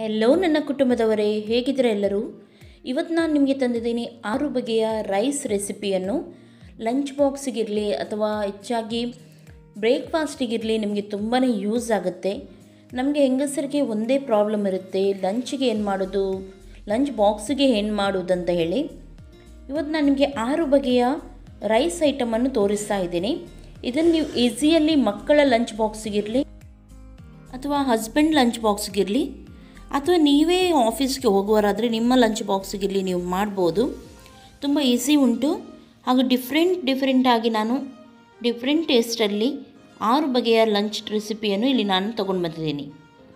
hello ನನ್ನ ಕುಟುಂಬದವರೇ ಹೇಗಿದ್ದೀರಾ ಎಲ್ಲರೂ ಇವತ್ತು ನಾನು ನಿಮಗೆ ತಂದಿದ್ದೀನಿ ಆರು ಬಗೆಯ ರೈಸ್ ರೆಸಿಪಿಯನ್ನು ಲಂಚ್ ಬಾಕ್ಸಿಗಿರಲಿ ಅಥವಾ ಹೆಚ್ಚಾಗಿ ಬ್ರೇಕ್ಫಾಸ್ಟಿಗಿರಲಿ ನಿಮಗೆ ತುಂಬಾ ಯೂಸ್ ಆಗುತ್ತೆ ನಮಗೆ ಹೆಂಗಸರಿಗೆ ಒಂದೇ ಪ್ರಾಬ್ಲಮ್ ಇರುತ್ತೆ ಲಂಚ್ಗೆ ಏನು ಮಾಡೋದು ಲಂಚ್ ಬಾಕ್ಸಿಗೆ ಏನು ಮಾಡೋದು ಅಂತ ಹೇಳಿ ಇವತ್ತು ನಾನು ನಿಮಗೆ ಆರು ಬಗೆಯ ರೈಸ್ ಐಟಮನ್ನು ತೋರಿಸ್ತಾ ಇದ್ದೀನಿ ಇದನ್ನು ನೀವು ಈಸಿಯಲ್ಲಿ ಮಕ್ಕಳ ಲಂಚ್ ಬಾಕ್ಸಿಗಿರಲಿ ಅಥವಾ ಹಸ್ಬೆಂಡ್ ಲಂಚ್ ಬಾಕ್ಸ್ಗಿರಲಿ ಅಥವಾ ನೀವೇ ಆಫೀಸ್ಗೆ ಹೋಗುವರಾದರೆ ನಿಮ್ಮ ಲಂಚ್ ಬಾಕ್ಸ್ಗಿರಲಿ ನೀವು ಮಾಡ್ಬೋದು ತುಂಬ ಈಸಿ ಉಂಟು ಹಾಗೂ ಡಿಫ್ರೆಂಟ್ ಡಿಫ್ರೆಂಟಾಗಿ ನಾನು ಡಿಫ್ರೆಂಟ್ ಟೇಸ್ಟಲ್ಲಿ ಆರು ಬಗೆಯ ಲಂಚ್ ರೆಸಿಪಿಯನ್ನು ಇಲ್ಲಿ ನಾನು ತೊಗೊಂಡು ಬಂದಿದ್ದೀನಿ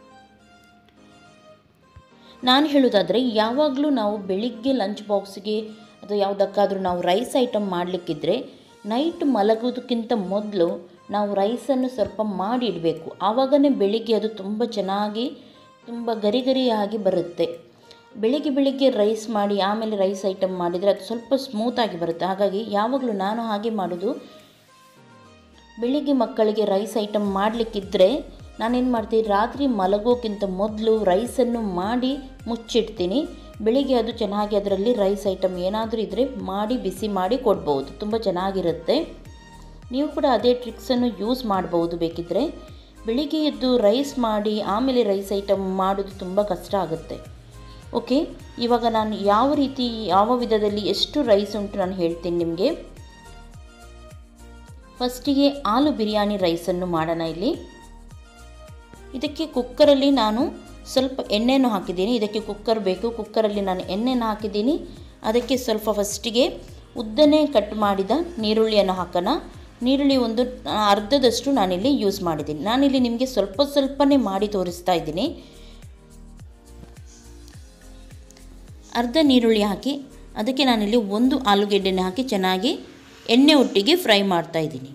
ನಾನು ಹೇಳೋದಾದರೆ ಯಾವಾಗಲೂ ನಾವು ಬೆಳಿಗ್ಗೆ ಲಂಚ್ ಬಾಕ್ಸ್ಗೆ ಅಥವಾ ಯಾವುದಕ್ಕಾದರೂ ನಾವು ರೈಸ್ ಐಟಮ್ ಮಾಡಲಿಕ್ಕಿದ್ರೆ ನೈಟ್ ಮಲಗೋದಕ್ಕಿಂತ ಮೊದಲು ನಾವು ರೈಸನ್ನು ಸ್ವಲ್ಪ ಮಾಡಿ ಇಡಬೇಕು ಆವಾಗನೇ ಬೆಳಿಗ್ಗೆ ಅದು ತುಂಬ ಚೆನ್ನಾಗಿ ತುಂಬ ಗರಿ ಗರಿಯಾಗಿ ಬರುತ್ತೆ ಬೆಳಿಗ್ಗೆ ಬೆಳಿಗ್ಗೆ ರೈಸ್ ಮಾಡಿ ಆಮೇಲೆ ರೈಸ್ ಐಟಮ್ ಮಾಡಿದರೆ ಅದು ಸ್ವಲ್ಪ ಸ್ಮೂತಾಗಿ ಬರುತ್ತೆ ಹಾಗಾಗಿ ಯಾವಾಗಲೂ ನಾನು ಹಾಗೆ ಮಾಡೋದು ಬೆಳಿಗ್ಗೆ ಮಕ್ಕಳಿಗೆ ರೈಸ್ ಐಟಮ್ ಮಾಡಲಿಕ್ಕಿದ್ರೆ ನಾನೇನು ಮಾಡ್ತೀನಿ ರಾತ್ರಿ ಮಲಗೋಕ್ಕಿಂತ ಮೊದಲು ರೈಸನ್ನು ಮಾಡಿ ಮುಚ್ಚಿಡ್ತೀನಿ ಬೆಳಿಗ್ಗೆ ಅದು ಚೆನ್ನಾಗಿ ಅದರಲ್ಲಿ ರೈಸ್ ಐಟಮ್ ಏನಾದರೂ ಇದ್ದರೆ ಮಾಡಿ ಬಿಸಿ ಮಾಡಿ ಕೊಡ್ಬೋದು ತುಂಬ ಚೆನ್ನಾಗಿರುತ್ತೆ ನೀವು ಕೂಡ ಅದೇ ಟ್ರಿಕ್ಸನ್ನು ಯೂಸ್ ಮಾಡ್ಬೋದು ಬೇಕಿದ್ದರೆ ಬೆಳಿಗ್ಗೆ ಎದ್ದು ರೈಸ್ ಮಾಡಿ ಆಮೇಲೆ ರೈಸ್ ಐಟಮ್ ಮಾಡೋದು ತುಂಬ ಕಷ್ಟ ಆಗುತ್ತೆ ಓಕೆ ಇವಾಗ ನಾನು ಯಾವ ರೀತಿ ಯಾವ ವಿಧದಲ್ಲಿ ಎಷ್ಟು ರೈಸ್ ಉಂಟು ನಾನು ಹೇಳ್ತೀನಿ ನಿಮಗೆ ಫಸ್ಟಿಗೆ ಆಲೂ ಬಿರಿಯಾನಿ ರೈಸನ್ನು ಮಾಡೋಣ ಇಲ್ಲಿ ಇದಕ್ಕೆ ಕುಕ್ಕರಲ್ಲಿ ನಾನು ಸ್ವಲ್ಪ ಎಣ್ಣೆಯನ್ನು ಹಾಕಿದ್ದೀನಿ ಇದಕ್ಕೆ ಕುಕ್ಕರ್ ಬೇಕು ಕುಕ್ಕರಲ್ಲಿ ನಾನು ಎಣ್ಣೆಯನ್ನು ಹಾಕಿದ್ದೀನಿ ಅದಕ್ಕೆ ಸ್ವಲ್ಪ ಫಸ್ಟಿಗೆ ಉದ್ದನೇ ಕಟ್ ಮಾಡಿದ ನೀರುಳ್ಳಿಯನ್ನು ಹಾಕೋಣ ನೀರುಳ್ಳಿ ಒಂದು ಅರ್ಧದಷ್ಟು ನಾನಿಲ್ಲಿ ಯೂಸ್ ಮಾಡಿದ್ದೀನಿ ನಾನಿಲ್ಲಿ ನಿಮಗೆ ಸ್ವಲ್ಪ ಸ್ವಲ್ಪನೇ ಮಾಡಿ ತೋರಿಸ್ತಾ ಇದ್ದೀನಿ ಅರ್ಧ ನೀರುಳ್ಳಿ ಹಾಕಿ ಅದಕ್ಕೆ ನಾನಿಲ್ಲಿ ಒಂದು ಆಲೂಗೆಡ್ಡೆನ ಹಾಕಿ ಚೆನ್ನಾಗಿ ಎಣ್ಣೆ ಒಟ್ಟಿಗೆ ಫ್ರೈ ಮಾಡ್ತಾ ಇದ್ದೀನಿ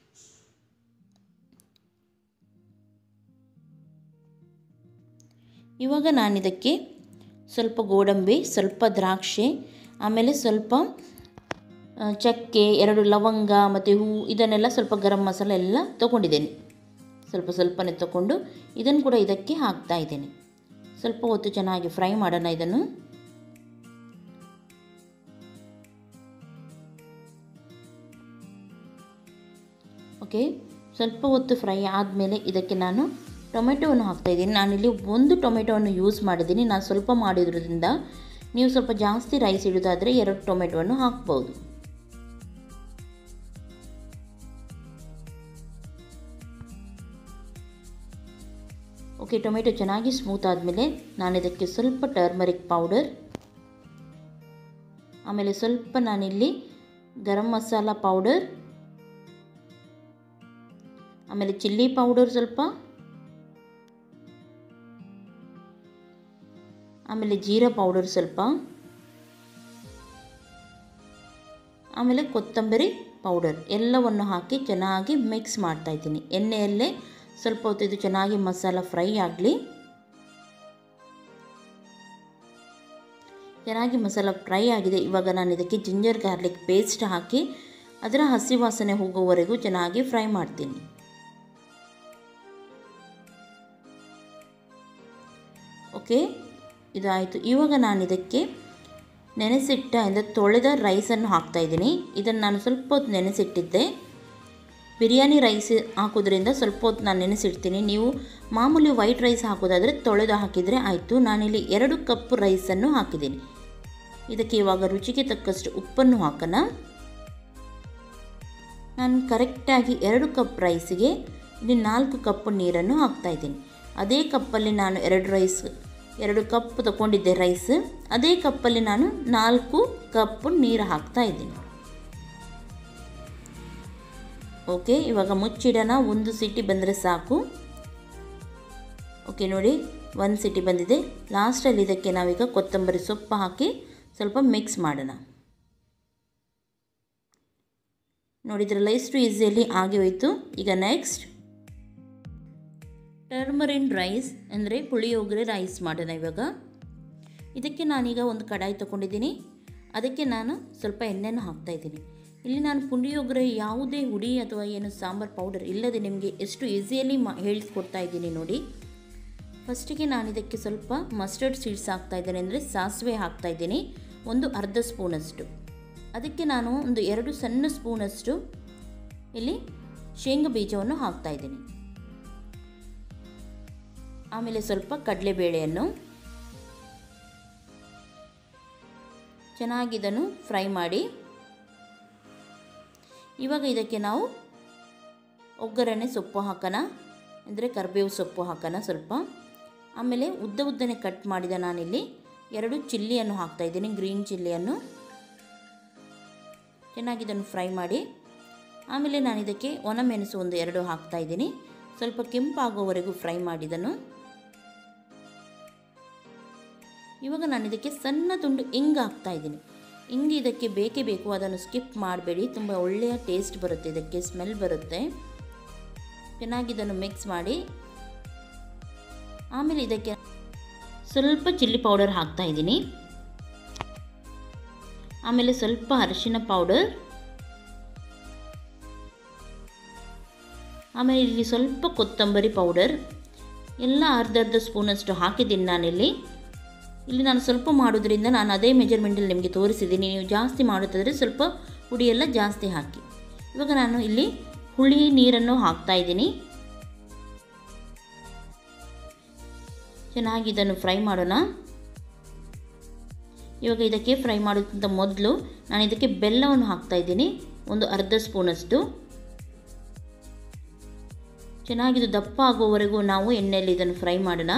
ಇವಾಗ ನಾನಿದಕ್ಕೆ ಸ್ವಲ್ಪ ಗೋಡಂಬಿ ಸ್ವಲ್ಪ ದ್ರಾಕ್ಷಿ ಆಮೇಲೆ ಸ್ವಲ್ಪ ಚಕ್ಕೆ ಎರಡು ಲವಂಗ ಮತ್ತು ಹೂವು ಇದನ್ನೆಲ್ಲ ಸ್ವಲ್ಪ ಗರಂ ಮಸಾಲೆ ಎಲ್ಲ ತೊಗೊಂಡಿದ್ದೇನೆ ಸ್ವಲ್ಪ ಸ್ವಲ್ಪನೇ ತೊಗೊಂಡು ಇದನ್ನು ಕೂಡ ಇದಕ್ಕೆ ಹಾಕ್ತಾ ಇದ್ದೇನೆ ಸ್ವಲ್ಪ ಹೊತ್ತು ಚೆನ್ನಾಗಿ ಫ್ರೈ ಮಾಡೋಣ ಇದನ್ನು ಓಕೆ ಸ್ವಲ್ಪ ಹೊತ್ತು ಫ್ರೈ ಆದಮೇಲೆ ಇದಕ್ಕೆ ನಾನು ಟೊಮೆಟೊವನ್ನು ಹಾಕ್ತಾಯಿದ್ದೀನಿ ನಾನಿಲ್ಲಿ ಒಂದು ಟೊಮೆಟೊವನ್ನು ಯೂಸ್ ಮಾಡಿದ್ದೀನಿ ನಾನು ಸ್ವಲ್ಪ ಮಾಡಿದ್ರಿಂದ ನೀವು ಸ್ವಲ್ಪ ಜಾಸ್ತಿ ರೈಸ್ ಇಡೋದಾದರೆ ಎರಡು ಟೊಮೆಟೊವನ್ನು ಹಾಕ್ಬೋದು ಓಕೆ ಟೊಮೆಟೊ ಚೆನ್ನಾಗಿ ಸ್ಮೂತ್ ಆದಮೇಲೆ ನಾನು ಇದಕ್ಕೆ ಸ್ವಲ್ಪ ಟರ್ಮರಿಕ್ ಪೌಡರ್ ಆಮೇಲೆ ಸ್ವಲ್ಪ ನಾನಿಲ್ಲಿ ಗರಂ ಮಸಾಲ ಪೌಡರ್ ಆಮೇಲೆ ಚಿಲ್ಲಿ ಪೌಡರ್ ಸ್ವಲ್ಪ ಆಮೇಲೆ ಜೀರಾ ಪೌಡರ್ ಸ್ವಲ್ಪ ಆಮೇಲೆ ಕೊತ್ತಂಬರಿ ಪೌಡರ್ ಎಲ್ಲವನ್ನು ಹಾಕಿ ಚೆನ್ನಾಗಿ ಮಿಕ್ಸ್ ಮಾಡ್ತಾ ಇದ್ದೀನಿ ಎಣ್ಣೆಯಲ್ಲೇ ಸ್ವಲ್ಪ ಹೊತ್ತು ಇದು ಚೆನ್ನಾಗಿ ಮಸಾಲ ಫ್ರೈ ಆಗಲಿ ಚೆನ್ನಾಗಿ ಮಸಾಲ ಫ್ರೈ ಆಗಿದೆ ಇವಾಗ ನಾನು ಇದಕ್ಕೆ ಜಿಂಜರ್ ಗಾರ್ಲಿಕ್ ಪೇಸ್ಟ್ ಹಾಕಿ ಅದರ ಹಸಿ ವಾಸನೆ ಹೋಗುವವರೆಗೂ ಚೆನ್ನಾಗಿ ಫ್ರೈ ಮಾಡ್ತೀನಿ ಓಕೆ ಇದಾಯಿತು ಇವಾಗ ನಾನು ಇದಕ್ಕೆ ನೆನೆಸಿಟ್ಟ ಅಂದರೆ ತೊಳೆದ ರೈಸನ್ನು ಹಾಕ್ತಾಯಿದ್ದೀನಿ ಇದನ್ನು ನಾನು ಸ್ವಲ್ಪ ಹೊತ್ತು ನೆನೆಸಿಟ್ಟಿದ್ದೆ ಬಿರಿಯಾನಿ ರೈಸ್ ಹಾಕೋದ್ರಿಂದ ಸ್ವಲ್ಪ ಹೊತ್ತು ನಾನು ನೆನೆಸಿಡ್ತೀನಿ ನೀವು ಮಾಮೂಲಿ ವೈಟ್ ರೈಸ್ ಹಾಕೋದಾದರೆ ತೊಳೆದು ಹಾಕಿದರೆ ಆಯಿತು ನಾನಿಲ್ಲಿ ಎರಡು ಕಪ್ ರೈಸನ್ನು ಹಾಕಿದ್ದೀನಿ ಇದಕ್ಕೆ ಇವಾಗ ರುಚಿಗೆ ತಕ್ಕಷ್ಟು ಉಪ್ಪನ್ನು ಹಾಕೋಣ ನಾನು ಕರೆಕ್ಟಾಗಿ ಎರಡು ಕಪ್ ರೈಸಿಗೆ ಇಲ್ಲಿ ನಾಲ್ಕು ಕಪ್ ನೀರನ್ನು ಹಾಕ್ತಾಯಿದ್ದೀನಿ ಅದೇ ಕಪ್ಪಲ್ಲಿ ನಾನು ಎರಡು ರೈಸ್ ಎರಡು ಕಪ್ ತಗೊಂಡಿದ್ದೆ ರೈಸ್ ಅದೇ ಕಪ್ಪಲ್ಲಿ ನಾನು ನಾಲ್ಕು ಕಪ್ ನೀರು ಹಾಕ್ತಾ ಇದ್ದೀನಿ ಓಕೆ ಇವಾಗ ಮುಚ್ಚಿಡೋಣ ಒಂದು ಸಿಟಿ ಬಂದರೆ ಸಾಕು ಓಕೆ ನೋಡಿ ಒಂದು ಸಿಟಿ ಬಂದಿದೆ ಲಾಸ್ಟಲ್ಲಿ ಇದಕ್ಕೆ ನಾವೀಗ ಕೊತ್ತಂಬರಿ ಸೊಪ್ಪು ಹಾಕಿ ಸ್ವಲ್ಪ ಮಿಕ್ಸ್ ಮಾಡೋಣ ನೋಡಿದ್ರಲ್ಲ ಇಷ್ಟು ಈಸಿಯಲ್ಲಿ ಆಗಿ ಹೋಯಿತು ಈಗ ನೆಕ್ಸ್ಟ್ ಟರ್ಮರಿನ್ ರೈಸ್ ಅಂದರೆ ಪುಳಿಯೋಗರೆ ರೈಸ್ ಮಾಡೋಣ ಇವಾಗ ಇದಕ್ಕೆ ನಾನೀಗ ಒಂದು ಕಡಾಯಿ ತೊಗೊಂಡಿದ್ದೀನಿ ಅದಕ್ಕೆ ನಾನು ಸ್ವಲ್ಪ ಎಣ್ಣೆನ ಹಾಕ್ತಾಯಿದ್ದೀನಿ ಇಲ್ಲಿ ನಾನು ಪುಳಿಯೋಗರೆ ಯಾವುದೇ ಹುಡಿ ಅಥವಾ ಏನು ಸಾಂಬಾರು ಪೌಡರ್ ಇಲ್ಲದೆ ನಿಮಗೆ ಎಷ್ಟು ಈಸಿಯಲ್ಲಿ ಮಾ ಹೇಳಿಸ್ಕೊಡ್ತಾ ಇದ್ದೀನಿ ನೋಡಿ ಫಸ್ಟಿಗೆ ನಾನು ಇದಕ್ಕೆ ಸ್ವಲ್ಪ ಮಸ್ಟರ್ಡ್ ಸೀಡ್ಸ್ ಹಾಕ್ತಾ ಇದ್ದೇನೆ ಅಂದರೆ ಸಾಸಿವೆ ಹಾಕ್ತಾ ಇದ್ದೀನಿ ಒಂದು ಅರ್ಧ ಸ್ಪೂನಷ್ಟು ಅದಕ್ಕೆ ನಾನು ಒಂದು ಎರಡು ಸಣ್ಣ ಸ್ಪೂನಷ್ಟು ಇಲ್ಲಿ ಶೇಂಗಾ ಬೀಜವನ್ನು ಹಾಕ್ತಾ ಇದ್ದೀನಿ ಆಮೇಲೆ ಸ್ವಲ್ಪ ಕಡಲೆಬೇಳೆಯನ್ನು ಚೆನ್ನಾಗಿ ಇದನ್ನು ಫ್ರೈ ಮಾಡಿ ಇವಾಗ ಇದಕ್ಕೆ ನಾವು ಒಗ್ಗರಣೆ ಸೊಪ್ಪು ಹಾಕೋಣ ಅಂದರೆ ಕರಿಬೇವು ಸೊಪ್ಪು ಹಾಕೋಣ ಸ್ವಲ್ಪ ಆಮೇಲೆ ಉದ್ದ ಉದ್ದನೆ ಕಟ್ ಮಾಡಿದ ನಾನಿಲ್ಲಿ ಎರಡು ಚಿಲ್ಲಿಯನ್ನು ಹಾಕ್ತಾಯಿದ್ದೀನಿ ಗ್ರೀನ್ ಚಿಲ್ಲಿಯನ್ನು ಚೆನ್ನಾಗಿ ಇದನ್ನು ಫ್ರೈ ಮಾಡಿ ಆಮೇಲೆ ನಾನು ಇದಕ್ಕೆ ಒಣಮೆಣಸು ಒಂದು ಎರಡು ಹಾಕ್ತಾಯಿದ್ದೀನಿ ಸ್ವಲ್ಪ ಕೆಂಪಾಗುವವರೆಗೂ ಫ್ರೈ ಮಾಡಿದನು ಇವಾಗ ನಾನು ಇದಕ್ಕೆ ಸಣ್ಣ ತುಂಡು ಇಂಗು ಹಾಕ್ತಾ ಇದ್ದೀನಿ ಇಂಗು ಇದಕ್ಕೆ ಬೇಕೇ ಬೇಕು ಅದನ್ನು ಸ್ಕಿಪ್ ಮಾಡಬೇಡಿ ತುಂಬ ಒಳ್ಳೆಯ ಟೇಸ್ಟ್ ಬರುತ್ತೆ ಇದಕ್ಕೆ ಸ್ಮೆಲ್ ಬರುತ್ತೆ ಚೆನ್ನಾಗಿ ಇದನ್ನು ಮಿಕ್ಸ್ ಮಾಡಿ ಆಮೇಲೆ ಇದಕ್ಕೆ ಸ್ವಲ್ಪ ಚಿಲ್ಲಿ ಪೌಡರ್ ಹಾಕ್ತಾ ಇದ್ದೀನಿ ಆಮೇಲೆ ಸ್ವಲ್ಪ ಅರಿಶಿನ ಪೌಡರ್ ಆಮೇಲೆ ಇಲ್ಲಿ ಸ್ವಲ್ಪ ಕೊತ್ತಂಬರಿ ಪೌಡರ್ ಎಲ್ಲ ಅರ್ಧ ಅರ್ಧ ಸ್ಪೂನಷ್ಟು ಹಾಕಿದ್ದೀನಿ ನಾನಿಲ್ಲಿ ಇಲ್ಲಿ ನಾನು ಸ್ವಲ್ಪ ಮಾಡೋದ್ರಿಂದ ನಾನು ಅದೇ ಮೆಜರ್ಮೆಂಟಲ್ಲಿ ನಿಮಗೆ ತೋರಿಸಿದ್ದೀನಿ ನೀವು ಜಾಸ್ತಿ ಮಾಡುತ್ತಿದ್ರೆ ಸ್ವಲ್ಪ ಹುಡಿಯೆಲ್ಲ ಜಾಸ್ತಿ ಹಾಕಿ ಇವಾಗ ನಾನು ಇಲ್ಲಿ ಹುಳಿ ನೀರನ್ನು ಹಾಕ್ತಾ ಇದ್ದೀನಿ ಚೆನ್ನಾಗಿ ಇದನ್ನು ಫ್ರೈ ಮಾಡೋಣ ಇವಾಗ ಇದಕ್ಕೆ ಫ್ರೈ ಮಾಡೋದಕ್ಕಿಂತ ಮೊದಲು ನಾನು ಇದಕ್ಕೆ ಬೆಲ್ಲವನ್ನು ಹಾಕ್ತಾ ಇದ್ದೀನಿ ಒಂದು ಅರ್ಧ ಸ್ಪೂನಷ್ಟು ಚೆನ್ನಾಗಿದು ದಪ್ಪ ಆಗುವವರೆಗೂ ನಾವು ಎಣ್ಣೆಯಲ್ಲಿ ಇದನ್ನು ಫ್ರೈ ಮಾಡೋಣ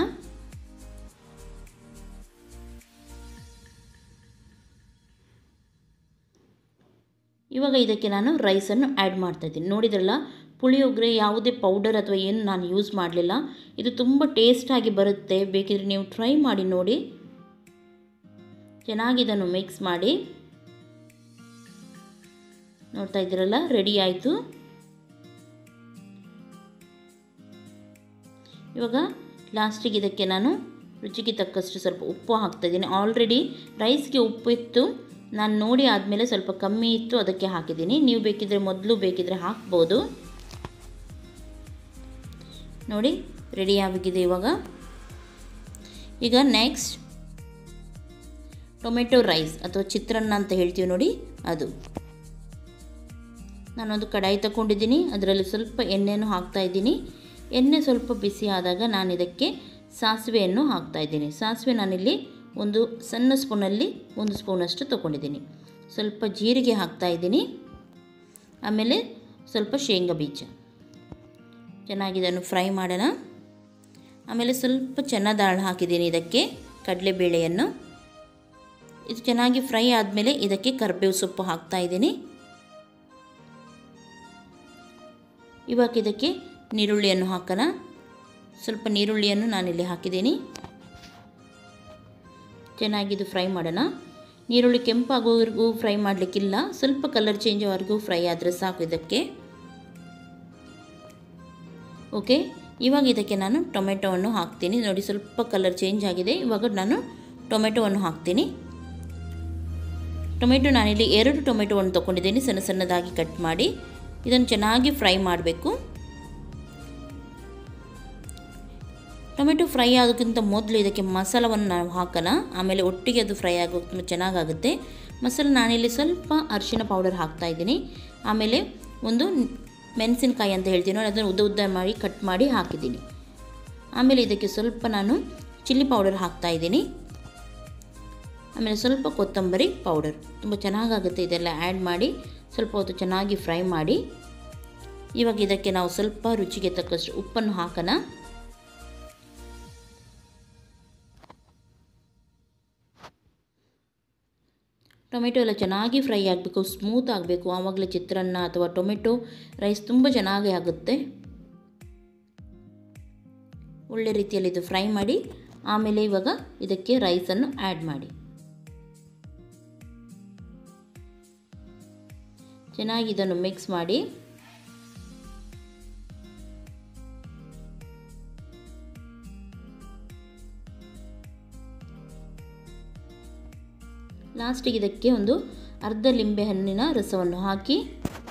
ಇವಾಗ ಇದಕ್ಕೆ ನಾನು ರೈಸನ್ನು ಆ್ಯಡ್ ಮಾಡ್ತಾ ಇದ್ದೀನಿ ನೋಡಿದ್ರಲ್ಲ ಪುಳಿಯೋಗರೆ ಯಾವುದೇ ಪೌಡರ್ ಅಥವಾ ಏನು ನಾನು ಯೂಸ್ ಮಾಡಲಿಲ್ಲ ಇದು ತುಂಬ ಟೇಸ್ಟಾಗಿ ಬರುತ್ತೆ ಬೇಕಿದ್ರೆ ನೀವು ಟ್ರೈ ಮಾಡಿ ನೋಡಿ ಚೆನ್ನಾಗಿ ಇದನ್ನು ಮಿಕ್ಸ್ ಮಾಡಿ ನೋಡ್ತಾ ಇದ್ದೀರಲ್ಲ ರೆಡಿ ಆಯಿತು ಇವಾಗ ಲಾಸ್ಟಿಗೆ ಇದಕ್ಕೆ ನಾನು ರುಚಿಗೆ ತಕ್ಕಷ್ಟು ಸ್ವಲ್ಪ ಉಪ್ಪು ಹಾಕ್ತಾಯಿದ್ದೀನಿ ಆಲ್ರೆಡಿ ರೈಸ್ಗೆ ಉಪ್ಪು ಇತ್ತು ನಾನು ನೋಡಿ ಆದಮೇಲೆ ಸ್ವಲ್ಪ ಕಮ್ಮಿ ಇತ್ತು ಅದಕ್ಕೆ ಹಾಕಿದ್ದೀನಿ ನೀವು ಬೇಕಿದ್ರೆ ಮೊದಲು ಬೇಕಿದ್ರೆ ಹಾಕ್ಬೋದು ನೋಡಿ ರೆಡಿ ಆಗಿದೆ ಇವಾಗ ಈಗ ನೆಕ್ಸ್ಟ್ ಟೊಮೆಟೊ ರೈಸ್ ಅಥವಾ ಚಿತ್ರಾನ್ನ ಅಂತ ಹೇಳ್ತೀವಿ ನೋಡಿ ಅದು ನಾನೊಂದು ಕಡಾಯಿ ತಗೊಂಡಿದ್ದೀನಿ ಅದರಲ್ಲಿ ಸ್ವಲ್ಪ ಎಣ್ಣೆಯನ್ನು ಹಾಕ್ತಾ ಇದ್ದೀನಿ ಎಣ್ಣೆ ಸ್ವಲ್ಪ ಬಿಸಿ ಆದಾಗ ನಾನು ಇದಕ್ಕೆ ಸಾಸಿವೆಯನ್ನು ಹಾಕ್ತಾ ಇದ್ದೀನಿ ಸಾಸಿವೆ ನಾನಿಲ್ಲಿ ಒಂದು ಸಣ್ಣ ಸ್ಪೂನಲ್ಲಿ ಒಂದು ಸ್ಪೂನಷ್ಟು ತೊಗೊಂಡಿದ್ದೀನಿ ಸ್ವಲ್ಪ ಜೀರಿಗೆ ಹಾಕ್ತಾ ಇದ್ದೀನಿ ಆಮೇಲೆ ಸ್ವಲ್ಪ ಶೇಂಗಾ ಬೀಜ ಚೆನ್ನಾಗಿ ಇದನ್ನು ಫ್ರೈ ಮಾಡೋಣ ಆಮೇಲೆ ಸ್ವಲ್ಪ ಚೆನ್ನದಾಳು ಹಾಕಿದ್ದೀನಿ ಇದಕ್ಕೆ ಕಡಲೆಬೇಳೆಯನ್ನು ಇದು ಚೆನ್ನಾಗಿ ಫ್ರೈ ಆದಮೇಲೆ ಇದಕ್ಕೆ ಕರಿಬೇವು ಸೊಪ್ಪು ಹಾಕ್ತಾ ಇದ್ದೀನಿ ಇವಾಗ ಇದಕ್ಕೆ ನೀರುಳ್ಳಿಯನ್ನು ಹಾಕೋಣ ಸ್ವಲ್ಪ ನೀರುಳ್ಳಿಯನ್ನು ನಾನಿಲ್ಲಿ ಹಾಕಿದ್ದೀನಿ ಚೆನ್ನಾಗಿದು ಫ್ರೈ ಮಾಡೋಣ ನೀರುಳ್ಳಿ ಕೆಂಪಾಗೋವರೆಗೂ ಫ್ರೈ ಮಾಡಲಿಕ್ಕಿಲ್ಲ ಸ್ವಲ್ಪ ಕಲರ್ ಚೇಂಜ್ ಆಗೋವರೆಗೂ ಫ್ರೈ ಆದರೆ ಸಾಕು ಇದಕ್ಕೆ ಓಕೆ ಇವಾಗ ಇದಕ್ಕೆ ನಾನು ಟೊಮೆಟೊವನ್ನು ಹಾಕ್ತೀನಿ ನೋಡಿ ಸ್ವಲ್ಪ ಕಲರ್ ಚೇಂಜ್ ಆಗಿದೆ ಇವಾಗ ನಾನು ಟೊಮೆಟೊವನ್ನು ಹಾಕ್ತೀನಿ ಟೊಮೆಟೊ ನಾನಿಲ್ಲಿ ಎರಡು ಟೊಮೆಟೊವನ್ನು ತೊಗೊಂಡಿದ್ದೀನಿ ಸಣ್ಣ ಸಣ್ಣದಾಗಿ ಕಟ್ ಮಾಡಿ ಇದನ್ನು ಚೆನ್ನಾಗಿ ಫ್ರೈ ಮಾಡಬೇಕು ಟೊಮೆಟೊ ಫ್ರೈ ಆಗೋಕ್ಕಿಂತ ಮೊದಲು ಇದಕ್ಕೆ ಮಸಾಲವನ್ನು ನಾವು ಹಾಕೋಣ ಆಮೇಲೆ ಒಟ್ಟಿಗೆ ಅದು ಫ್ರೈ ಆಗೋ ತುಂಬ ಚೆನ್ನಾಗಾಗುತ್ತೆ ಮಸಾಲ ನಾನಿಲ್ಲಿ ಸ್ವಲ್ಪ ಅರಿಶಿನ ಪೌಡರ್ ಹಾಕ್ತಾ ಇದ್ದೀನಿ ಆಮೇಲೆ ಒಂದು ಮೆಣಸಿನಕಾಯಿ ಅಂತ ಹೇಳ್ತೀನಿ ನೋಡಿ ಅದನ್ನು ಉದ್ದ ಉದ್ದ ಮಾಡಿ ಕಟ್ ಮಾಡಿ ಹಾಕಿದ್ದೀನಿ ಆಮೇಲೆ ಇದಕ್ಕೆ ಸ್ವಲ್ಪ ನಾನು ಚಿಲ್ಲಿ ಪೌಡರ್ ಹಾಕ್ತಾ ಇದ್ದೀನಿ ಆಮೇಲೆ ಸ್ವಲ್ಪ ಕೊತ್ತಂಬರಿ ಪೌಡರ್ ತುಂಬ ಚೆನ್ನಾಗಾಗುತ್ತೆ ಇದೆಲ್ಲ ಆ್ಯಡ್ ಮಾಡಿ ಸ್ವಲ್ಪ ಹೊತ್ತು ಚೆನ್ನಾಗಿ ಫ್ರೈ ಮಾಡಿ ಇವಾಗ ಇದಕ್ಕೆ ನಾವು ಸ್ವಲ್ಪ ರುಚಿಗೆ ತಕ್ಕಷ್ಟು ಉಪ್ಪನ್ನು ಹಾಕೋಣ ಟೊಮೆಟೊ ಎಲ್ಲ ಚೆನ್ನಾಗಿ ಫ್ರೈ ಆಗಬೇಕು ಸ್ಮೂತ್ ಆಗಬೇಕು ಆವಾಗಲೇ ಚಿತ್ರಾನ್ನ ಅಥವಾ ಟೊಮೆಟೊ ರೈಸ್ ತುಂಬ ಚೆನ್ನಾಗಿ ಆಗುತ್ತೆ ಒಳ್ಳೆ ರೀತಿಯಲ್ಲಿ ಇದು ಫ್ರೈ ಮಾಡಿ ಆಮೇಲೆ ಇವಾಗ ಇದಕ್ಕೆ ರೈಸನ್ನು ಆ್ಯಡ್ ಮಾಡಿ ಚೆನ್ನಾಗಿ ಇದನ್ನು ಮಿಕ್ಸ್ ಮಾಡಿ ಲಾಸ್ಟಿಗೆ ಇದಕ್ಕೆ ಒಂದು ಅರ್ಧ ಲಿಂಬೆ ಹಣ್ಣಿನ ರಸವನ್ನು ಹಾಕಿ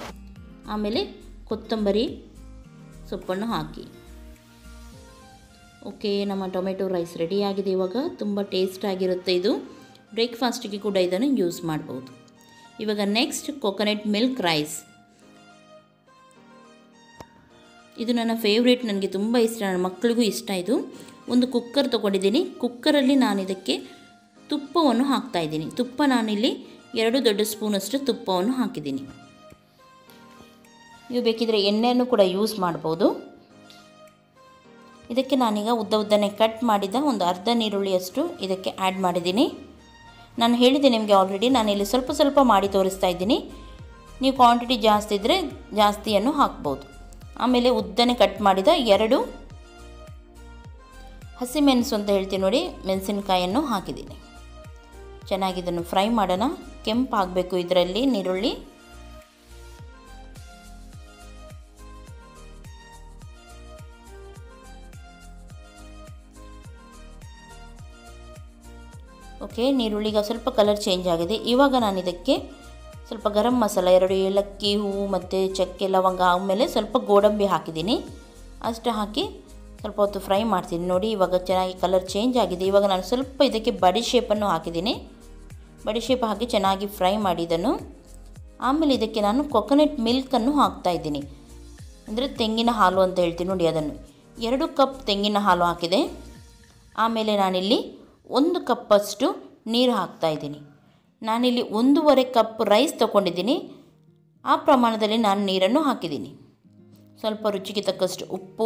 ಆಮೇಲೆ ಕೊತ್ತಂಬರಿ ಸೊಪ್ಪನ್ನು ಹಾಕಿ ಓಕೆ ನಮ್ಮ ಟೊಮೆಟೊ ರೈಸ್ ರೆಡಿ ಆಗಿದೆ ಇವಾಗ ತುಂಬ ಟೇಸ್ಟ್ ಆಗಿರುತ್ತೆ ಇದು ಬ್ರೇಕ್ಫಾಸ್ಟಿಗೆ ಕೂಡ ಇದನ್ನು ಯೂಸ್ ಮಾಡ್ಬೋದು ಇವಾಗ ನೆಕ್ಸ್ಟ್ ಕೊಕೊನೆಟ್ ಮಿಲ್ಕ್ ರೈಸ್ ಇದು ನನ್ನ ಫೇವ್ರೇಟ್ ನನಗೆ ತುಂಬ ಇಷ್ಟ ನನ್ನ ಮಕ್ಕಳಿಗೂ ಇಷ್ಟ ಇದು ಒಂದು ಕುಕ್ಕರ್ ತೊಗೊಂಡಿದ್ದೀನಿ ಕುಕ್ಕರಲ್ಲಿ ನಾನು ಇದಕ್ಕೆ ತುಪ್ಪವನ್ನು ಹಾಕ್ತಾ ಇದ್ದೀನಿ ತುಪ್ಪ ನಾನಿಲ್ಲಿ ಎರಡು ದೊಡ್ಡ ಸ್ಪೂನಷ್ಟು ತುಪ್ಪವನ್ನು ಹಾಕಿದ್ದೀನಿ ನೀವು ಬೇಕಿದ್ರೆ ಎಣ್ಣೆಯನ್ನು ಕೂಡ ಯೂಸ್ ಮಾಡ್ಬೋದು ಇದಕ್ಕೆ ನಾನೀಗ ಉದ್ದ ಉದ್ದನೆ ಕಟ್ ಮಾಡಿದ ಒಂದು ಅರ್ಧ ನೀರುಳ್ಳಿಯಷ್ಟು ಇದಕ್ಕೆ ಆ್ಯಡ್ ಮಾಡಿದ್ದೀನಿ ನಾನು ಹೇಳಿದೆ ನಿಮಗೆ ಆಲ್ರೆಡಿ ನಾನಿಲ್ಲಿ ಸ್ವಲ್ಪ ಸ್ವಲ್ಪ ಮಾಡಿ ತೋರಿಸ್ತಾ ಇದ್ದೀನಿ ನೀವು ಕ್ವಾಂಟಿಟಿ ಜಾಸ್ತಿ ಇದ್ದರೆ ಜಾಸ್ತಿಯನ್ನು ಹಾಕ್ಬೋದು ಆಮೇಲೆ ಉದ್ದನೆ ಕಟ್ ಮಾಡಿದ ಎರಡು ಹಸಿಮೆಣಸು ಅಂತ ಹೇಳ್ತೀನಿ ನೋಡಿ ಮೆಣಸಿನಕಾಯನ್ನು ಹಾಕಿದ್ದೀನಿ ಚೆನ್ನಾಗಿ ಇದನ್ನು ಫ್ರೈ ಮಾಡೋಣ ಕೆಂಪಾಗಬೇಕು ಇದರಲ್ಲಿ ನೀರುಳ್ಳಿ ಓಕೆ ನೀರುಳ್ಳಿಗ ಸ್ವಲ್ಪ ಕಲರ್ ಚೇಂಜ್ ಆಗಿದೆ ಇವಾಗ ನಾನು ಇದಕ್ಕೆ ಸ್ವಲ್ಪ ಗರಂ ಮಸಾಲ ಎರಡು ಏಲಕ್ಕಿ ಹೂವು ಮತ್ತು ಚಕ್ಕೆ ಲವಂಗ ಆಮೇಲೆ ಸ್ವಲ್ಪ ಗೋಡಂಬಿ ಹಾಕಿದ್ದೀನಿ ಅಷ್ಟು ಹಾಕಿ ಸ್ವಲ್ಪ ಹೊತ್ತು ಫ್ರೈ ಮಾಡ್ತೀನಿ ನೋಡಿ ಇವಾಗ ಚೆನ್ನಾಗಿ ಕಲರ್ ಚೇಂಜ್ ಆಗಿದೆ ಇವಾಗ ನಾನು ಸ್ವಲ್ಪ ಇದಕ್ಕೆ ಬಡಿ ಶೇಪನ್ನು ಹಾಕಿದ್ದೀನಿ ಬಡಿ ಶೇಪ್ ಹಾಕಿ ಚೆನ್ನಾಗಿ ಫ್ರೈ ಮಾಡಿದನು ಆಮೇಲೆ ಇದಕ್ಕೆ ನಾನು ಕೊಕೊನೆಟ್ ಮಿಲ್ಕನ್ನು ಹಾಕ್ತಾ ಇದ್ದೀನಿ ಅಂದರೆ ತೆಂಗಿನ ಹಾಲು ಅಂತ ಹೇಳ್ತೀನಿ ನೋಡಿ ಅದನ್ನು ಎರಡು ಕಪ್ ತೆಂಗಿನ ಹಾಲು ಹಾಕಿದೆ ಆಮೇಲೆ ನಾನಿಲ್ಲಿ ಒಂದು ಕಪ್ಪಷ್ಟು ನೀರು ಹಾಕ್ತಾ ಇದ್ದೀನಿ ನಾನಿಲ್ಲಿ ಒಂದೂವರೆ ಕಪ್ ರೈಸ್ ತೊಗೊಂಡಿದ್ದೀನಿ ಆ ಪ್ರಮಾಣದಲ್ಲಿ ನಾನು ನೀರನ್ನು ಹಾಕಿದ್ದೀನಿ ಸ್ವಲ್ಪ ರುಚಿಗೆ ತಕ್ಕಷ್ಟು ಉಪ್ಪು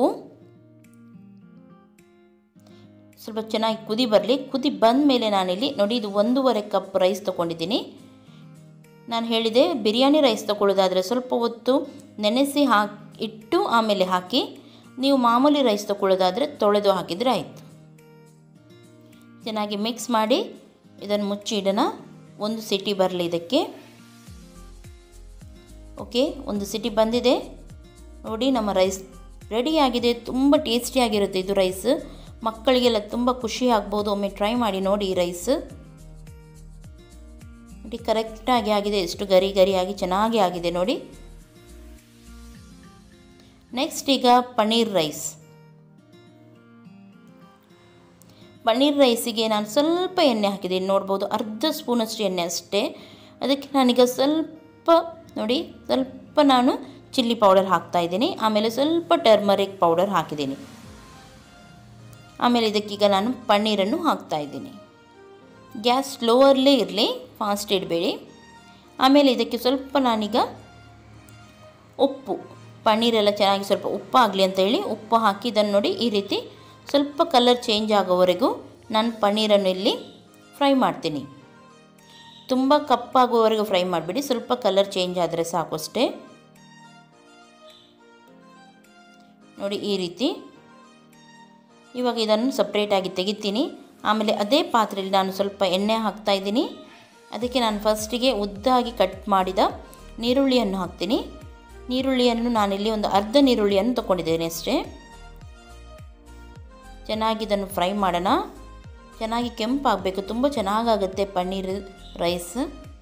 ಸ್ವಲ್ಪ ಚೆನ್ನಾಗಿ ಕುದಿ ಬರಲಿ ಕುದಿ ಬಂದ ಮೇಲೆ ನಾನಿಲ್ಲಿ ನೋಡಿ ಇದು ಒಂದೂವರೆ ಕಪ್ ರೈಸ್ ತೊಗೊಂಡಿದ್ದೀನಿ ನಾನು ಹೇಳಿದೆ ಬಿರಿಯಾನಿ ರೈಸ್ ತೊಗೊಳ್ಳೋದಾದರೆ ಸ್ವಲ್ಪ ಹೊತ್ತು ನೆನೆಸಿ ಹಾಕಿ ಇಟ್ಟು ಆಮೇಲೆ ಹಾಕಿ ನೀವು ಮಾಮೂಲಿ ರೈಸ್ ತೊಗೊಳ್ಳೋದಾದರೆ ತೊಳೆದು ಹಾಕಿದರೆ ಆಯಿತು ಚೆನ್ನಾಗಿ ಮಿಕ್ಸ್ ಮಾಡಿ ಇದನ್ನು ಮುಚ್ಚಿ ಇಡೋಣ ಒಂದು ಸಿಟಿ ಬರಲಿ ಇದಕ್ಕೆ ಓಕೆ ಒಂದು ಸಿಟಿ ಬಂದಿದೆ ನೋಡಿ ನಮ್ಮ ರೈಸ್ ರೆಡಿಯಾಗಿದೆ ತುಂಬ ಟೇಸ್ಟಿಯಾಗಿರುತ್ತೆ ಇದು ರೈಸ್ ಮಕ್ಕಳಿಗೆಲ್ಲ ತುಂಬ ಖುಷಿ ಆಗ್ಬೋದು ಒಮ್ಮೆ ಟ್ರೈ ಮಾಡಿ ನೋಡಿ ಈ ರೈಸ್ ನೋಡಿ ಕರೆಕ್ಟಾಗಿ ಆಗಿದೆ ಎಷ್ಟು ಗರಿ ಗರಿಯಾಗಿ ಚೆನ್ನಾಗಿ ಆಗಿದೆ ನೋಡಿ ನೆಕ್ಸ್ಟ್ ಈಗ ಪನ್ನೀರ್ ರೈಸ್ ಪನ್ನೀರ್ ರೈಸಿಗೆ ನಾನು ಸ್ವಲ್ಪ ಎಣ್ಣೆ ಹಾಕಿದ್ದೀನಿ ನೋಡ್ಬೋದು ಅರ್ಧ ಸ್ಪೂನಷ್ಟು ಎಣ್ಣೆ ಅಷ್ಟೇ ಅದಕ್ಕೆ ನಾನೀಗ ಸ್ವಲ್ಪ ನೋಡಿ ಸ್ವಲ್ಪ ನಾನು ಚಿಲ್ಲಿ ಪೌಡರ್ ಹಾಕ್ತಾಯಿದ್ದೀನಿ ಆಮೇಲೆ ಸ್ವಲ್ಪ ಟರ್ಮರಿಕ್ ಪೌಡರ್ ಹಾಕಿದ್ದೀನಿ ಆಮೇಲೆ ಇದಕ್ಕೀಗ ನಾನು ಪನ್ನೀರನ್ನು ಹಾಕ್ತಾಯಿದ್ದೀನಿ ಗ್ಯಾಸ್ ಸ್ಲೋವರ್ಲೇ ಇರಲಿ ಫಾಸ್ಟ್ ಇಡಬೇಡಿ ಆಮೇಲೆ ಇದಕ್ಕೆ ಸ್ವಲ್ಪ ನಾನೀಗ ಉಪ್ಪು ಪನ್ನೀರೆಲ್ಲ ಚೆನ್ನಾಗಿ ಸ್ವಲ್ಪ ಉಪ್ಪಾಗಲಿ ಅಂತ ಹೇಳಿ ಉಪ್ಪು ಹಾಕಿ ಇದನ್ನು ನೋಡಿ ಈ ರೀತಿ ಸ್ವಲ್ಪ ಕಲರ್ ಚೇಂಜ್ ಆಗೋವರೆಗೂ ನಾನು ಪನ್ನೀರನ್ನು ಇಲ್ಲಿ ಫ್ರೈ ಮಾಡ್ತೀನಿ ತುಂಬ ಕಪ್ಪಾಗುವವರೆಗೂ ಫ್ರೈ ಮಾಡಿಬಿಡಿ ಸ್ವಲ್ಪ ಕಲರ್ ಚೇಂಜ್ ಆದರೆ ಸಾಕು ಅಷ್ಟೇ ನೋಡಿ ಈ ರೀತಿ ಇವಾಗ ಇದನ್ನು ಸಪ್ರೇಟಾಗಿ ತೆಗಿತೀನಿ ಆಮೇಲೆ ಅದೇ ಪಾತ್ರೆಯಲ್ಲಿ ನಾನು ಸ್ವಲ್ಪ ಎಣ್ಣೆ ಹಾಕ್ತಾ ಇದ್ದೀನಿ ಅದಕ್ಕೆ ನಾನು ಫಸ್ಟಿಗೆ ಉದ್ದಾಗಿ ಕಟ್ ಮಾಡಿದ ನೀರುಳ್ಳಿಯನ್ನು ಹಾಕ್ತೀನಿ ನೀರುಳ್ಳಿಯನ್ನು ನಾನಿಲ್ಲಿ ಒಂದು ಅರ್ಧ ನೀರುಳ್ಳಿಯನ್ನು ತೊಗೊಂಡಿದ್ದೇನೆ ಅಷ್ಟೇ ಚೆನ್ನಾಗಿ ಇದನ್ನು ಫ್ರೈ ಮಾಡೋಣ ಚೆನ್ನಾಗಿ ಕೆಂಪಾಗಬೇಕು ತುಂಬ ಚೆನ್ನಾಗಾಗುತ್ತೆ ಪನ್ನೀರ್ ರೈಸ್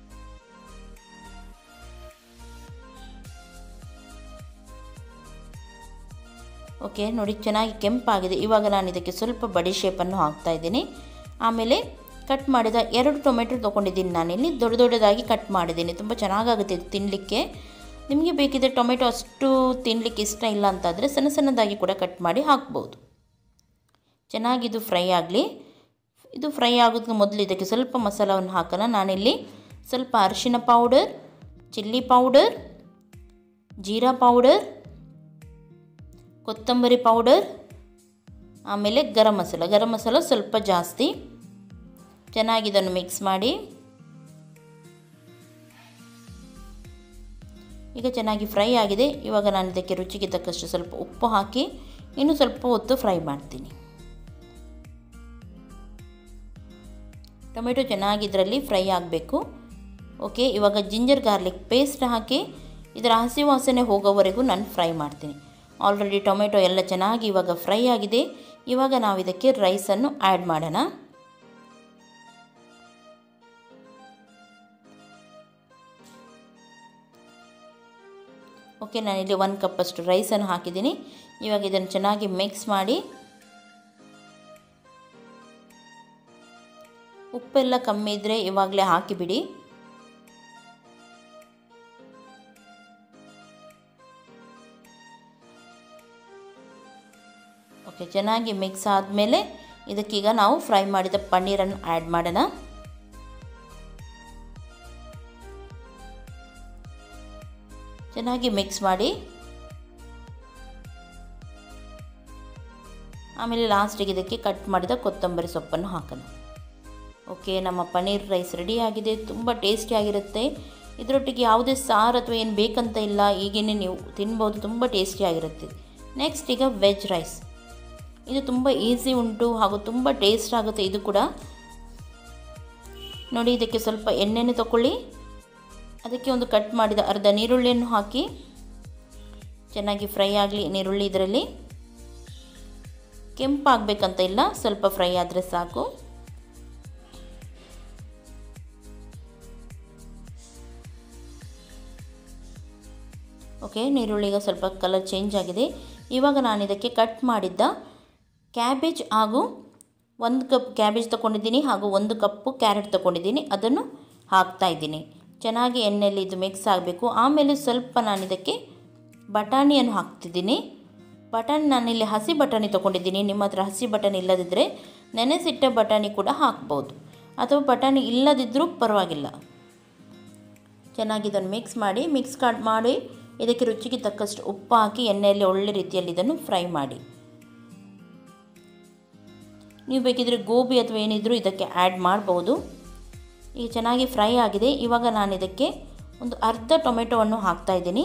ಓಕೆ ನೋಡಿ ಚೆನ್ನಾಗಿ ಕೆಂಪಾಗಿದೆ ಇವಾಗ ನಾನು ಇದಕ್ಕೆ ಸ್ವಲ್ಪ ಬಡಿ ಶೇಪನ್ನು ಹಾಕ್ತಾ ಇದ್ದೀನಿ ಆಮೇಲೆ ಕಟ್ ಮಾಡಿದ ಎರಡು ಟೊಮೆಟೊ ತೊಗೊಂಡಿದ್ದೀನಿ ನಾನಿಲ್ಲಿ ದೊಡ್ಡ ದೊಡ್ಡದಾಗಿ ಕಟ್ ಮಾಡಿದ್ದೀನಿ ತುಂಬ ಚೆನ್ನಾಗಾಗುತ್ತೆ ಇದು ತಿನ್ನಲಿಕ್ಕೆ ನಿಮಗೆ ಬೇಕಿದ್ರೆ ಟೊಮೆಟೊ ಅಷ್ಟು ತಿನ್ನಲಿಕ್ಕೆ ಇಷ್ಟ ಇಲ್ಲ ಅಂತಾದರೆ ಸಣ್ಣ ಸಣ್ಣದಾಗಿ ಕೂಡ ಕಟ್ ಮಾಡಿ ಹಾಕ್ಬೋದು ಚೆನ್ನಾಗಿದು ಫ್ರೈ ಆಗಲಿ ಇದು ಫ್ರೈ ಆಗೋದಕ್ಕೆ ಮೊದಲು ಇದಕ್ಕೆ ಸ್ವಲ್ಪ ಮಸಾಲವನ್ನು ಹಾಕೋಣ ನಾನಿಲ್ಲಿ ಸ್ವಲ್ಪ ಅರಿಶಿನ ಪೌಡರ್ ಚಿಲ್ಲಿ ಪೌಡರ್ ಜೀರಾ ಪೌಡರ್ ಕೊತ್ತಂಬರಿ ಪೌಡರ್ ಆಮೇಲೆ ಗರಂ ಮಸಾಲ ಗರಂ ಮಸಾಲ ಸ್ವಲ್ಪ ಜಾಸ್ತಿ ಚೆನ್ನಾಗಿ ಇದನ್ನು ಮಿಕ್ಸ್ ಮಾಡಿ ಈಗ ಚೆನ್ನಾಗಿ ಫ್ರೈ ಆಗಿದೆ ಇವಾಗ ನಾನು ಇದಕ್ಕೆ ರುಚಿಗೆ ತಕ್ಕಷ್ಟು ಸ್ವಲ್ಪ ಉಪ್ಪು ಹಾಕಿ ಇನ್ನೂ ಸ್ವಲ್ಪ ಹೊತ್ತು ಫ್ರೈ ಮಾಡ್ತೀನಿ ಟೊಮೆಟೊ ಚೆನ್ನಾಗಿ ಇದರಲ್ಲಿ ಫ್ರೈ ಆಗಬೇಕು ಓಕೆ ಇವಾಗ ಜಿಂಜರ್ ಗಾರ್ಲಿಕ್ ಪೇಸ್ಟ್ ಹಾಕಿ ಇದರ ಹಸಿ ವಾಸನೆ ಹೋಗೋವರೆಗೂ ನಾನು ಫ್ರೈ ಮಾಡ್ತೀನಿ ಆಲ್ರೆಡಿ ಟೊಮೆಟೊ ಎಲ್ಲ ಚೆನ್ನಾಗಿ ಇವಾಗ ಫ್ರೈ ಆಗಿದೆ ಇವಾಗ ನಾವು ಇದಕ್ಕೆ ರೈಸನ್ನು ಆ್ಯಡ್ ಮಾಡೋಣ ಓಕೆ ನಾನಿಲ್ಲಿ ಒಂದು ಕಪ್ಪಷ್ಟು ರೈಸನ್ನು ಹಾಕಿದ್ದೀನಿ ಇವಾಗ ಇದನ್ನು ಚೆನ್ನಾಗಿ ಮಿಕ್ಸ್ ಮಾಡಿ ಉಪ್ಪೆಲ್ಲ ಕಮ್ಮಿ ಇದ್ದರೆ ಇವಾಗಲೇ ಹಾಕಿಬಿಡಿ ಓಕೆ ಚೆನ್ನಾಗಿ ಮಿಕ್ಸ್ ಆದಮೇಲೆ ಇದಕ್ಕೀಗ ನಾವು ಫ್ರೈ ಮಾಡಿದ ಪನ್ನೀರನ್ನು ಆ್ಯಡ್ ಮಾಡೋಣ ಚೆನ್ನಾಗಿ ಮಿಕ್ಸ್ ಮಾಡಿ ಆಮೇಲೆ ಲಾಸ್ಟಿಗೆ ಇದಕ್ಕೆ ಕಟ್ ಮಾಡಿದ ಕೊತ್ತಂಬರಿ ಸೊಪ್ಪನ್ನು ಹಾಕೋಣ ಓಕೆ ನಮ್ಮ ಪನ್ನೀರ್ ರೈಸ್ ರೆಡಿಯಾಗಿದೆ ತುಂಬ ಟೇಸ್ಟಿಯಾಗಿರುತ್ತೆ ಇದರೊಟ್ಟಿಗೆ ಯಾವುದೇ ಸಾರು ಅಥವಾ ಏನು ಬೇಕಂತ ಇಲ್ಲ ಈಗೇನೆ ನೀವು ತಿನ್ಬೋದು ತುಂಬ ಟೇಸ್ಟಿಯಾಗಿರುತ್ತೆ ನೆಕ್ಸ್ಟ್ ಈಗ ವೆಜ್ ರೈಸ್ ಇದು ತುಂಬ ಈಸಿ ಉಂಟು ಹಾಗೂ ತುಂಬ ಟೇಸ್ಟ್ ಆಗುತ್ತೆ ಇದು ಕೂಡ ನೋಡಿ ಇದಕ್ಕೆ ಸ್ವಲ್ಪ ಎಣ್ಣೆನ ತಗೊಳ್ಳಿ ಅದಕ್ಕೆ ಒಂದು ಕಟ್ ಮಾಡಿದ ಅರ್ಧ ನೀರುಳ್ಳಿಯನ್ನು ಹಾಕಿ ಚೆನ್ನಾಗಿ ಫ್ರೈ ಆಗಲಿ ನೀರುಳ್ಳಿ ಇದರಲ್ಲಿ ಕೆಂಪಾಗಬೇಕಂತ ಇಲ್ಲ ಸ್ವಲ್ಪ ಫ್ರೈ ಆದರೆ ಸಾಕು ಓಕೆ ನೀರುಳ್ಳಿಗೆ ಸ್ವಲ್ಪ ಕಲರ್ ಚೇಂಜ್ ಆಗಿದೆ ಇವಾಗ ನಾನು ಇದಕ್ಕೆ ಕಟ್ ಮಾಡಿದ್ದ ಕ್ಯಾಬೇಜ್ ಹಾಗೂ ಒಂದು ಕಪ್ ಕ್ಯಾಬೇಜ್ ತೊಗೊಂಡಿದ್ದೀನಿ ಹಾಗೂ ಒಂದು ಕಪ್ಪು ಕ್ಯಾರೆಟ್ ತೊಗೊಂಡಿದ್ದೀನಿ ಅದನ್ನು ಹಾಕ್ತಾ ಇದ್ದೀನಿ ಚೆನ್ನಾಗಿ ಎಣ್ಣೆಯಲ್ಲಿ ಇದು ಮಿಕ್ಸ್ ಆಗಬೇಕು ಆಮೇಲೆ ಸ್ವಲ್ಪ ನಾನು ಇದಕ್ಕೆ ಬಟಾಣಿಯನ್ನು ಹಾಕ್ತಿದ್ದೀನಿ ಬಟಾಣಿ ನಾನಿಲ್ಲಿ ಹಸಿ ಬಟಾಣಿ ತೊಗೊಂಡಿದ್ದೀನಿ ನಿಮ್ಮ ಹತ್ರ ಹಸಿ ಬಟಾಣಿ ಇಲ್ಲದಿದ್ದರೆ ನೆನೆಸಿಟ್ಟ ಬಟಾಣಿ ಕೂಡ ಹಾಕ್ಬೋದು ಅಥವಾ ಬಟಾಣಿ ಇಲ್ಲದಿದ್ದರೂ ಪರವಾಗಿಲ್ಲ ಚೆನ್ನಾಗಿ ಇದನ್ನು ಮಿಕ್ಸ್ ಮಾಡಿ ಮಿಕ್ಸ್ ಕಾಡ್ ಮಾಡಿ ಇದಕ್ಕೆ ರುಚಿಗೆ ತಕ್ಕಷ್ಟು ಉಪ್ಪು ಹಾಕಿ ಎಣ್ಣೆಯಲ್ಲಿ ಒಳ್ಳೆ ರೀತಿಯಲ್ಲಿ ಇದನ್ನು ಫ್ರೈ ಮಾಡಿ ನೀವು ಬೇಕಿದ್ರೆ ಗೋಬಿ ಅಥವಾ ಏನಿದ್ರೂ ಇದಕ್ಕೆ ಆ್ಯಡ್ ಮಾಡ್ಬೋದು ಈಗ ಚೆನ್ನಾಗಿ ಫ್ರೈ ಆಗಿದೆ ಇವಾಗ ನಾನು ಇದಕ್ಕೆ ಒಂದು ಅರ್ಧ ಟೊಮೆಟೊವನ್ನು ಹಾಕ್ತಾ ಇದ್ದೀನಿ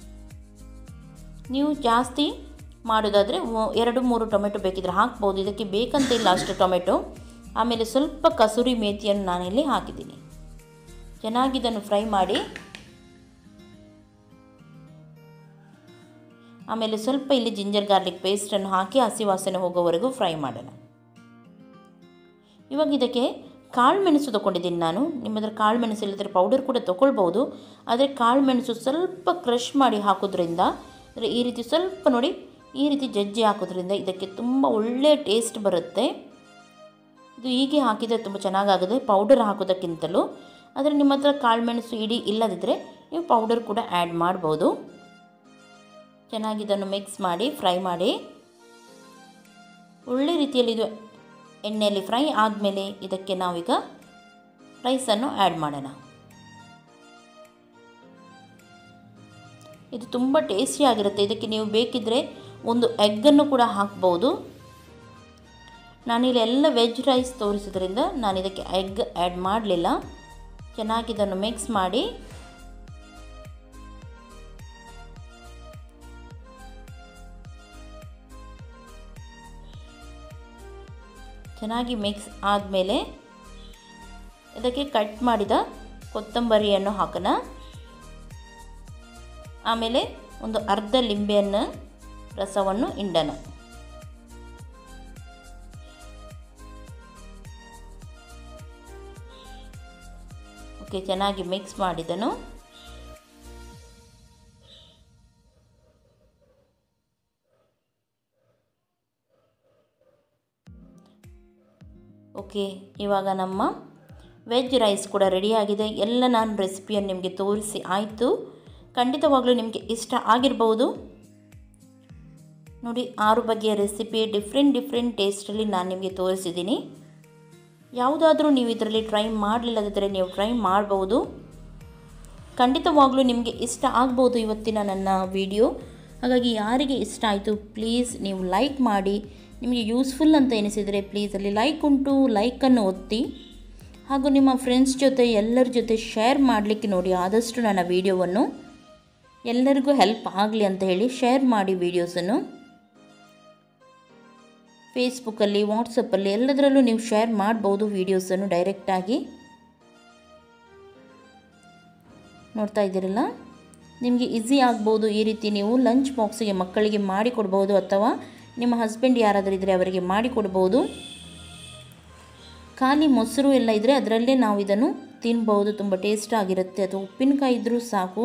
ನೀವು ಜಾಸ್ತಿ ಮಾಡೋದಾದರೆ ಎರಡು ಮೂರು ಟೊಮೆಟೊ ಬೇಕಿದ್ರೆ ಹಾಕ್ಬೋದು ಇದಕ್ಕೆ ಬೇಕಂತ ಇಲ್ಲ ಅಷ್ಟು ಟೊಮೆಟೊ ಆಮೇಲೆ ಸ್ವಲ್ಪ ಕಸೂರಿ ಮೇಥಿಯನ್ನು ನಾನಿಲ್ಲಿ ಹಾಕಿದ್ದೀನಿ ಚೆನ್ನಾಗಿ ಇದನ್ನು ಫ್ರೈ ಮಾಡಿ ಆಮೇಲೆ ಸ್ವಲ್ಪ ಇಲ್ಲಿ ಜಿಂಜರ್ ಗಾರ್ಲಿಕ್ ಪೇಸ್ಟನ್ನು ಹಾಕಿ ಹಸಿ ವಾಸನೆ ಹೋಗೋವರೆಗೂ ಫ್ರೈ ಮಾಡೋಣ ಇವಾಗ ಇದಕ್ಕೆ ಕಾಳು ಮೆಣಸು ತೊಗೊಂಡಿದ್ದೀನಿ ನಾನು ನಿಮ್ಮ ಹತ್ರ ಕಾಳು ಮೆಣಸು ಇಲ್ಲದ್ರೆ ಪೌಡರ್ ಕೂಡ ತೊಗೊಳ್ಬೋದು ಆದರೆ ಕಾಳು ಮೆಣಸು ಸ್ವಲ್ಪ ಕ್ರಷ್ ಮಾಡಿ ಹಾಕೋದ್ರಿಂದ ಅಂದರೆ ಈ ರೀತಿ ಸ್ವಲ್ಪ ನೋಡಿ ಈ ರೀತಿ ಜಜ್ಜಿ ಹಾಕೋದ್ರಿಂದ ಇದಕ್ಕೆ ತುಂಬ ಒಳ್ಳೆಯ ಟೇಸ್ಟ್ ಬರುತ್ತೆ ಇದು ಹೀಗೆ ಹಾಕಿದರೆ ತುಂಬ ಚೆನ್ನಾಗಾಗುತ್ತೆ ಪೌಡರ್ ಹಾಕೋದಕ್ಕಿಂತಲೂ ಆದರೆ ನಿಮ್ಮ ಹತ್ರ ಕಾಳು ಮೆಣಸು ಇಡೀ ಇಲ್ಲದಿದ್ದರೆ ನೀವು ಪೌಡರ್ ಕೂಡ ಆ್ಯಡ್ ಮಾಡ್ಬೋದು ಚೆನ್ನಾಗಿ ಇದನ್ನು ಮಿಕ್ಸ್ ಮಾಡಿ ಫ್ರೈ ಮಾಡಿ ಒಳ್ಳೆ ರೀತಿಯಲ್ಲಿ ಇದು ಎಣ್ಣೆಯಲ್ಲಿ ಫ್ರೈ ಆದಮೇಲೆ ಇದಕ್ಕೆ ನಾವೀಗ ರೈಸನ್ನು ಆ್ಯಡ್ ಮಾಡೋಣ ಇದು ತುಂಬ ಟೇಸ್ಟಿಯಾಗಿರುತ್ತೆ ಇದಕ್ಕೆ ನೀವು ಬೇಕಿದ್ದರೆ ಒಂದು ಎಗ್ಗನ್ನು ಕೂಡ ಹಾಕ್ಬೋದು ನಾನಿಲ್ಲಿ ಎಲ್ಲ ವೆಜ್ ರೈಸ್ ತೋರಿಸೋದ್ರಿಂದ ನಾನು ಇದಕ್ಕೆ ಎಗ್ ಆ್ಯಡ್ ಮಾಡಲಿಲ್ಲ ಚೆನ್ನಾಗಿ ಇದನ್ನು ಮಿಕ್ಸ್ ಮಾಡಿ ಚೆನ್ನಾಗಿ ಮಿಕ್ಸ್ ಆದಮೇಲೆ ಇದಕ್ಕೆ ಕಟ್ ಮಾಡಿದ ಕೊತ್ತಂಬರಿಯನ್ನು ಹಾಕೋಣ ಆಮೇಲೆ ಒಂದು ಅರ್ಧ ಲಿಂಬೆಯನ್ನು ರಸವನ್ನು ಹಿಂಡೋಣ ಓಕೆ ಚೆನ್ನಾಗಿ ಮಿಕ್ಸ್ ಮಾಡಿದನು ಓಕೆ ಇವಾಗ ನಮ್ಮ ವೆಜ್ ರೈಸ್ ಕೂಡ ರೆಡಿಯಾಗಿದೆ ಎಲ್ಲ ನಾನು ರೆಸಿಪಿಯನ್ನು ನಿಮಗೆ ತೋರಿಸಿ ಆಯಿತು ಖಂಡಿತವಾಗ್ಲೂ ನಿಮಗೆ ಇಷ್ಟ ಆಗಿರ್ಬೋದು ನೋಡಿ ಆರು ಬಗೆಯ ರೆಸಿಪಿ ಡಿಫ್ರೆಂಟ್ ಡಿಫ್ರೆಂಟ್ ಟೇಸ್ಟಲ್ಲಿ ನಾನು ನಿಮಗೆ ತೋರಿಸಿದ್ದೀನಿ ಯಾವುದಾದ್ರೂ ನೀವು ಇದರಲ್ಲಿ ಟ್ರೈ ಮಾಡಲಿಲ್ಲದಿದ್ದರೆ ನೀವು ಟ್ರೈ ಮಾಡ್ಬೋದು ಖಂಡಿತವಾಗ್ಲೂ ನಿಮಗೆ ಇಷ್ಟ ಆಗ್ಬೋದು ಇವತ್ತಿನ ನನ್ನ ವಿಡಿಯೋ ಹಾಗಾಗಿ ಯಾರಿಗೆ ಇಷ್ಟ ಆಯಿತು ಪ್ಲೀಸ್ ನೀವು ಲೈಕ್ ಮಾಡಿ ನಿಮಗೆ ಯೂಸ್ಫುಲ್ ಅಂತ ಎನಿಸಿದರೆ ಪ್ಲೀಸ್ ಅಲ್ಲಿ ಲೈಕ್ ಉಂಟು ಲೈಕನ್ನು ಒತ್ತಿ ಹಾಗೂ ನಿಮ್ಮ ಫ್ರೆಂಡ್ಸ್ ಜೊತೆ ಎಲ್ಲರ ಜೊತೆ ಶೇರ್ ಮಾಡಲಿಕ್ಕೆ ನೋಡಿ ಆದಷ್ಟು ನನ್ನ ವಿಡಿಯೋವನ್ನು ಎಲ್ಲರಿಗೂ ಹೆಲ್ಪ್ ಆಗಲಿ ಅಂತ ಹೇಳಿ ಶೇರ್ ಮಾಡಿ ವೀಡಿಯೋಸನ್ನು ಫೇಸ್ಬುಕ್ಕಲ್ಲಿ ವಾಟ್ಸಪ್ಪಲ್ಲಿ ಎಲ್ಲದರಲ್ಲೂ ನೀವು ಶೇರ್ ಮಾಡ್ಬೋದು ವೀಡಿಯೋಸನ್ನು ಡೈರೆಕ್ಟಾಗಿ ನೋಡ್ತಾ ಇದ್ದೀರಲ್ಲ ನಿಮಗೆ ಈಸಿ ಆಗ್ಬೋದು ಈ ರೀತಿ ನೀವು ಲಂಚ್ ಬಾಕ್ಸಿಗೆ ಮಕ್ಕಳಿಗೆ ಮಾಡಿಕೊಡ್ಬೋದು ಅಥವಾ ನಿಮ್ಮ ಹಸ್ಬೆಂಡ್ ಯಾರಾದರೂ ಇದ್ದರೆ ಅವರಿಗೆ ಮಾಡಿಕೊಡ್ಬೋದು ಖಾಲಿ ಮೊಸರು ಎಲ್ಲ ಇದ್ದರೆ ಅದರಲ್ಲೇ ನಾವು ಇದನ್ನು ತಿನ್ಬೋದು ತುಂಬ ಟೇಸ್ಟ್ ಆಗಿರುತ್ತೆ ಅಥವಾ ಉಪ್ಪಿನಕಾಯಿ ಇದ್ದರೂ ಸಾಕು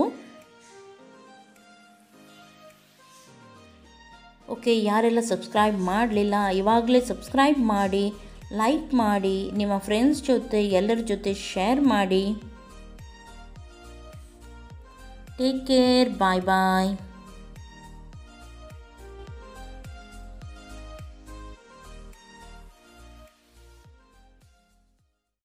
ಓಕೆ ಯಾರೆಲ್ಲ ಸಬ್ಸ್ಕ್ರೈಬ್ ಮಾಡಲಿಲ್ಲ ಇವಾಗಲೇ ಸಬ್ಸ್ಕ್ರೈಬ್ ಮಾಡಿ ಲೈಕ್ ಮಾಡಿ ನಿಮ್ಮ ಫ್ರೆಂಡ್ಸ್ ಜೊತೆ ಎಲ್ಲರ ಜೊತೆ ಶೇರ್ ಮಾಡಿ ಟೇಕ್ ಕೇರ್ ಬಾಯ್ ಬಾಯ್